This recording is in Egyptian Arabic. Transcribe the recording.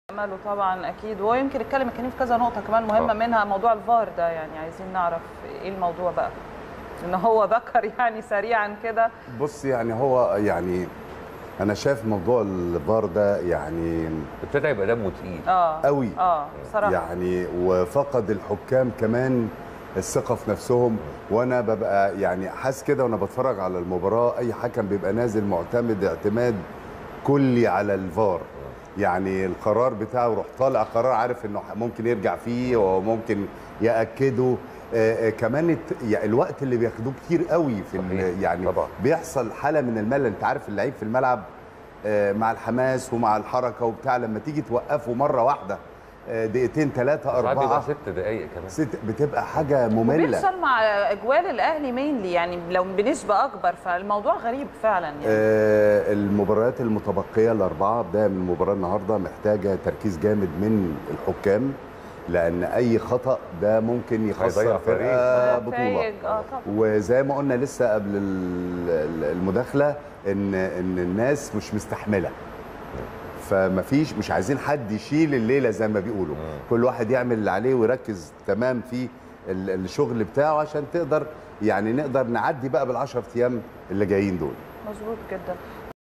عمله طبعا اكيد وهو يمكن اتكلم الكريم في كذا نقطه كمان مهمه آه. منها موضوع الفار ده يعني عايزين نعرف ايه الموضوع بقى ان هو ذكر يعني سريعا كده بص يعني هو يعني انا شايف موضوع الفار ده يعني ابتدى يبقى دمه تقيل اه قوي اه صراحه يعني وفقد الحكام كمان الثقه في نفسهم وانا ببقى يعني حاسس كده وانا بتفرج على المباراه اي حكم بيبقى نازل معتمد اعتماد كلي على الفار يعني القرار بتاعه يروح طالع قرار عارف انه ممكن يرجع فيه وممكن ياكده آه آه كمان الت- يعني الوقت اللي بياخدوه كتير قوي في ال- صحيح. يعني طبعا. بيحصل حاله من الملل انت عارف اللعيب في الملعب آه، مع الحماس ومع الحركه وبتاع لما تيجي توقفه مره واحده آه، دقيقتين ثلاثه ساعات بيبقى اربعه ست دقايق كمان ست بتبقى حاجه ممله بيحصل مع اجوال الاهلي مينلي يعني لو بنسبه اكبر فالموضوع غريب فعلا يعني آه، المباريات المتبقيه الاربعه بدايه من المباراه النهارده محتاجه تركيز جامد من الحكام لان اي خطا ده ممكن هيضيع يخسر فريق. فرقه بطوله نتائج، اه طبعا وزي ما قلنا لسه قبل ال- ال- المداخله ان ان الناس مش مستحمله فمفيش مش عايزين حد يشيل الليله زي ما بيقولوا كل واحد يعمل اللي عليه ويركز تمام في ال- الشغل بتاعه عشان تقدر يعني نقدر نعدي بقى بالعشر ايام اللي جايين دول مظبوط جدا